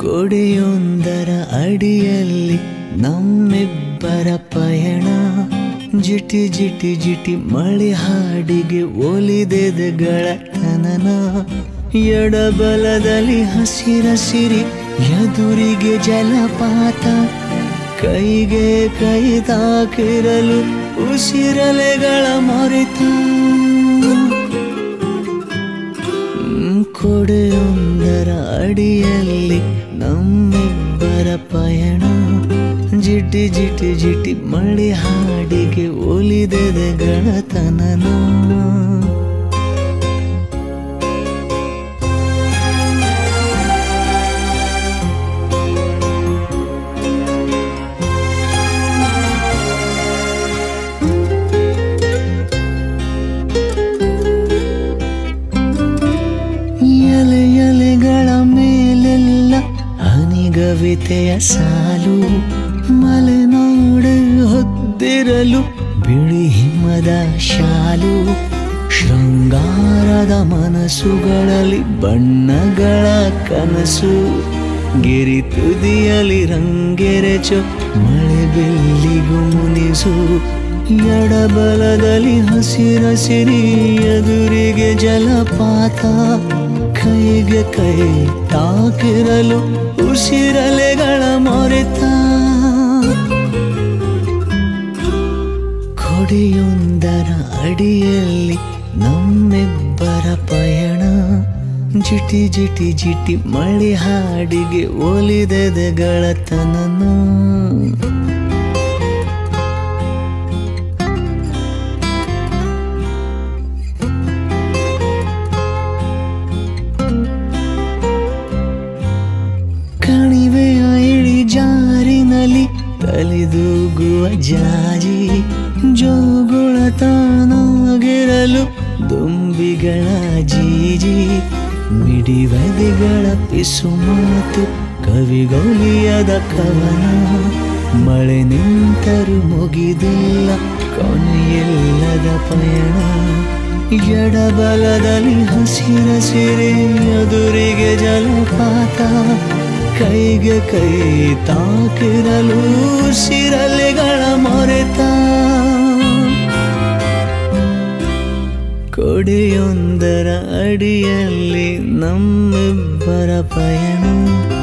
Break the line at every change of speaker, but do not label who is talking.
ಕೊಡೆಯೊಂದರ ಅಡಿಯಲ್ಲಿ ನಮ್ಮಿಬ್ಬರ ಪಯಣ ಜಿಟಿ ಜಿಟಿ ಜಿಟಿ ಮಳೆ ಹಾಡಿಗೆ ಒಲಿದೆದಗಳ ತನನ ಎಡಬಲದಲ್ಲಿ ಹಸಿರಸಿರಿ ಎದುರಿಗೆ ಜಲಪಾತ ಕೈಗೆ ಕೈ ತಾಕಿರಲು ಉಸಿರಲೆಗಳ ಮೊರೆತ ಹ್ಮ್, ಕೊಡೆಯೊಂದರ ಅಡಿಯಲ್ಲಿ ನಮ್ಮಿಬ್ಬರ ಪಯಣ ಜಿಟಿ ಜಿಟಿ ಜಿಟಿ ಮಳೆ ಹಾಡಿಗೆ ಒಲಿದೆದೆ ಗಳತನನ ಎಲೆ ಎಲೆಗಳ ಮೇಲೆಲ್ಲ ಹನಿಗವಿತೆಯ ಸಾಲು ಮಲೆನಾಡು ಹೊದ್ದಿರಲು ಬಿಳಿ ಹಿಮದ ಶಾಲು ಶೃಂಗಾರದ ಮನಸ್ಸುಗಳಲ್ಲಿ ಬಣ್ಣಗಳ ಕನಸು ಗಿರಿ ತುದಿಯಲಿ ರಂಗೆರೆಚು ಮಳೆ ಬೆಲ್ಲಿಗೂ ಮುನಿಸು ಎಡಬಲದಲ್ಲಿ ಹಸಿರಸಿರಿ ಎದುರಿಗೆ ಜಲಪಾತ ಕೈಗೆ ಕೈ ತಾಕಿರಲು ಉಸಿರಲೆಗಳ ಮೊರೆತ ಕೊಡೆಯೊಂದರ ಅಡಿಯಲ್ಲಿ ನಮ್ಮಿಬ್ಬರ ಪಯಣ ಜಿಟಿ ಜಿಟಿ ಜಿಟಿ ಮಳೆ ಹಾಡಿಗೆ ಒಲಿದೆದೆ ಗಳತನನ ಕಣಿವೆಯ ಇಳಿ ಜಾರಿನಲ್ಲಿ ತಲೆದೂಗುವ ಜಾಜಿ ಜೋಗುಳ ತಾನಾಗಿರಲು ದುಂಬಿಗಳ ಜೀಜಿ ಮಿಡಿವದೆಗಳ ಪಿಸು ಮಾತು ಕವಿಗೊಲಿಯದ ಕವನ ಮಳೆ ನಿಂತರು ಮುಗಿದಿಲ್ಲ ಕೊನೆಯಿಲ್ಲದ ಪಯಣ ಎಡಬಲದಲ್ಲಿ ಹಸಿರಸಿರೆ ಎದುರಿಗೆ ಜಲಪಾತ ಕೈಗೆ ಕೈ ತಾಕಿರಲು ಸಿರಲೆಗಳ ಮೊರೆತ ಕೊಡೆಯೊಂದರ ಅಡಿಯಲ್ಲಿ ನಮ್ಮಿಬ್ಬರ ಪಯಣ